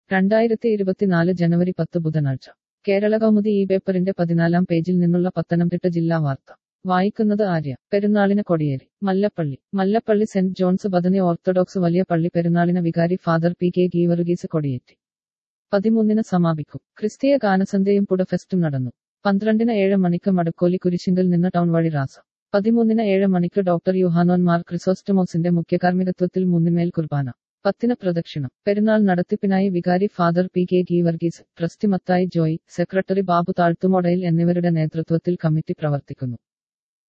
രണ്ടായിരത്തി ഇരുപത്തിനാല് ജനുവരി പത്ത് ബുധനാഴ്ച കേരള കൗമുദി ഈ പേപ്പറിന്റെ പതിനാലാം പേജിൽ നിന്നുള്ള പത്തനംതിട്ട ജില്ലാ വാർത്ത വായിക്കുന്നത് ആര്യ പെരുന്നാളിന് കൊടിയേരി Mallappally Mallappally saint John's Bethany orthodox വലിയ പള്ളി പെരുന്നാളിന് വികാരി ഫാദർ പി കെ ഗീവറുഗീസ് കൊടിയേറ്റി പതിമൂന്നിന് സമാപിക്കും ക്രിസ്തീയ ഗാനസന്ധ്യയും പുടഫെസ്റ്റും നടന്നു പന്ത്രണ്ടിന് ഏഴ് മണിക്ക് മടക്കോലി കുരിശിങ്കിൽ നിന്ന് ടൗൺ വഴി റാസ പതിമൂന്നിന് ഏഴ് മണിക്ക് ഡോക്ടർ യുഹാനോൻ മാർ ക്രിസോസ്റ്റമോസിന്റെ മുഖ്യകാർമ്മികത്വത്തിൽ മൂന്നിന്മേൽ കുർബാന പത്തിന് പ്രദക്ഷിണം പെരുന്നാൾ നടത്തിപ്പിനായി വികാരി father P K Geevarghese trustee Mathai Joy secretary Babu Thazhthumodayil എന്നിവരുടെ നേതൃത്വത്തിൽ കമ്മിറ്റി പ്രവർത്തിക്കുന്നു